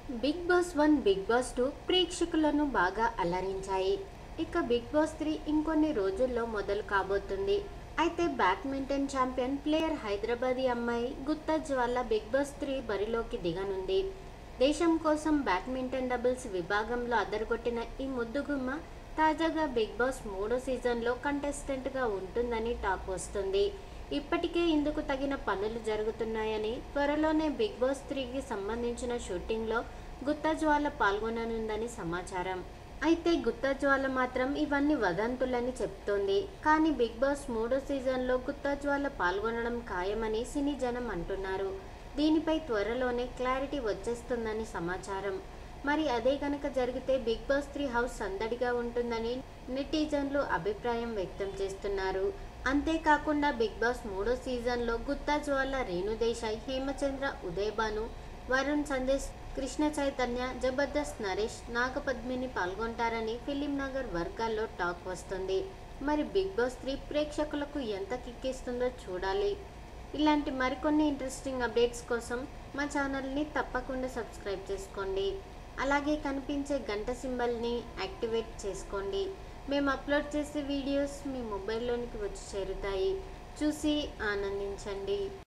big Boss one Bigg Boss two ప్రేక్షకులను బాగా అలరించాయి ఇక బిగ్ బాస్ త్రీ ఇంకొన్ని రోజుల్లో మొదలు కాబోతుంది అయితే బ్యాడ్మింటన్ ఛాంపియన్ ప్లేయర్ హైదరాబాదీ అమ్మాయి గుత్తజ్ వల్ల బిగ్ బాస్ త్రీ బరిలోకి దిగనుంది దేశం కోసం బ్యాడ్మింటన్ డబుల్స్ విభాగంలో అదరగొట్టిన ఈ ముద్దుగుమ్మ తాజాగా బిగ్ బాస్ మూడో సీజన్లో కంటెస్టెంట్గా ఉంటుందని టాక్ వస్తుంది ఇప్పటికే ఇందుకు తగిన పనులు జరుగుతున్నాయని త్వరలోనే బిగ్ బాస్ త్రీకి సంబంధించిన షూటింగ్లో గుత్తజ్వాల పాల్గొననుందని సమాచారం అయితే గుత్తజ్వాల మాత్రం ఇవన్నీ వదంతులని చెప్తోంది కానీ బిగ్ బాస్ మూడో సీజన్లో గుత్తజ్వాల పాల్గొనడం ఖాయమని సినీ జనం అంటున్నారు దీనిపై త్వరలోనే క్లారిటీ వచ్చేస్తుందని సమాచారం మరి అదే కనుక జరిగితే బిగ్ బాస్ త్రీ హౌస్ సందడిగా ఉంటుందని నెటిజన్లు అభిప్రాయం వ్యక్తం చేస్తున్నారు అంతేకాకుండా బిగ్ బాస్ మూడో సీజన్లో గుత్తా జ్వాల రేణుదేశాయ్ హేమచంద్ర ఉదయభాను వరుణ్ సందేశ్ కృష్ణ చైతన్య జబర్దస్త్ నరేష్ నాగపద్మిని పాల్గొంటారని ఫిలిం నగర్ వర్గాల్లో టాక్ వస్తుంది మరి బిగ్ బాస్ త్రీ ప్రేక్షకులకు ఎంత కిక్కిస్తుందో చూడాలి ఇలాంటి మరికొన్ని ఇంట్రెస్టింగ్ అప్డేట్స్ కోసం మా ఛానల్ని తప్పకుండా సబ్స్క్రైబ్ చేసుకోండి అలాగే కనిపించే గంట సింబల్ని యాక్టివేట్ చేసుకోండి మేము అప్లోడ్ చేసే వీడియోస్ మీ మొబైల్లోనికి వచ్చి చేరుతాయి చూసి ఆనందించండి